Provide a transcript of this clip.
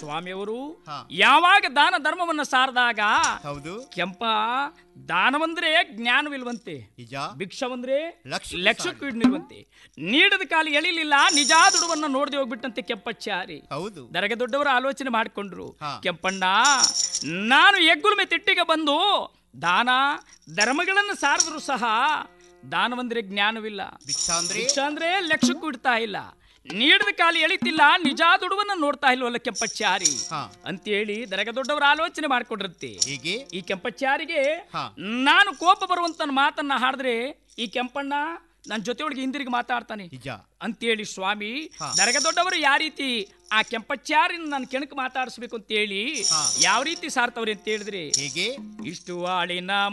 ಸ್ವಾಮಿಯವರು ಹಾ. ಯಾವಾಗ ದಾನ ಧರ್ಮವನ್ನ ಸಾರದಾಗ ಹೌದು ಕೆಂಪ ದಾನವಂದ್ರೆ ಜ್ಞಾನವಿಲ್ವಂತೆ ನಿಜ ಭಿಕ್ಷವಂದ್ರೆ ಲಕ್ಷಕ್ಕೂ ಲಕ್ಷಕ್ಕೂ ನಿಲ್ವಂತೆ ನೀಡದ ಕಾಲ ಎಳಿಲಿಲ್ಲ ನಿಜ ದುಡುವನ್ನ ನೋಡದೆ ಹೋಗ್ಬಿಟ್ಟಂತೆ ಕೆಂಪಚ್ಚಾರಿ ಹೌದು ದರಗ ದೊಡ್ಡವರು ಆಲೋಚನೆ ಮಾಡಿಕೊಂಡ್ರು ಹಾ. ಕೆಂಪಣ್ಣ ನಾನು ಎಗ್ಗುಳುಮೆ ತಿಟ್ಟಿಗೆ ಬಂದು ದಾನ ಧರ್ಮಗಳನ್ನು ಸಾರಿದ್ರು ಸಹ ದಾನವಂದ್ರೆ ಜ್ಞಾನವಿಲ್ಲ ಭಿಕ್ಷಾ ಅಂದ್ರೆ ಭಿಕ್ಷ ಅಂದ್ರೆ ಲಕ್ಷಕ್ಕೂ ಇಡ್ತಾ ಇಲ್ಲ ನೀಡಿದ ಕಾಲ ಎಳಿತಿಲ್ಲ ನಿಜ ದುಡುವನ್ನ ನೋಡ್ತಾ ಇಲ್ವಲ್ಲ ಕೆಂಪಚ್ಚಾರಿ ಹಾ ಅಂತೇಳಿ ದರಗ ದೊಡ್ಡವರು ಆಲೋಚನೆ ಮಾಡ್ಕೊಂಡಿರುತ್ತೆ ಹೀಗೆ ಈ ಕೆಂಪಚ್ಚಾರಿಗೆ ಹಾ. ನಾನು ಕೋಪ ಬರುವಂತ ಮಾತನ್ನ ಹಾಡಿದ್ರೆ ಈ ಕೆಂಪಣ್ಣ ನನ್ನ ಜೊತೆಯೊಳಗೆ ಹಿಂದಿರುಗಿ ಮಾತಾಡ್ತಾನೆ ನಿಜ ಅಂತೇಳಿ ಸ್ವಾಮಿ ಹಾ. ದರಗ ದೊಡ್ಡವರು ಯಾವ ರೀತಿ ಆ ಕೆಂಪಚ್ಚಾರಿನ ನಾನು ಕೆಣಕು ಮಾತಾಡಿಸ್ಬೇಕು ಅಂತೇಳಿ ಹಾ. ಯಾವ ರೀತಿ ಸಾರ್ತವ್ರಿ ಅಂತ ಹೇಳಿದ್ರೆ ಹೇಗೆ ಇಷ್ಟು ಆಳಿನ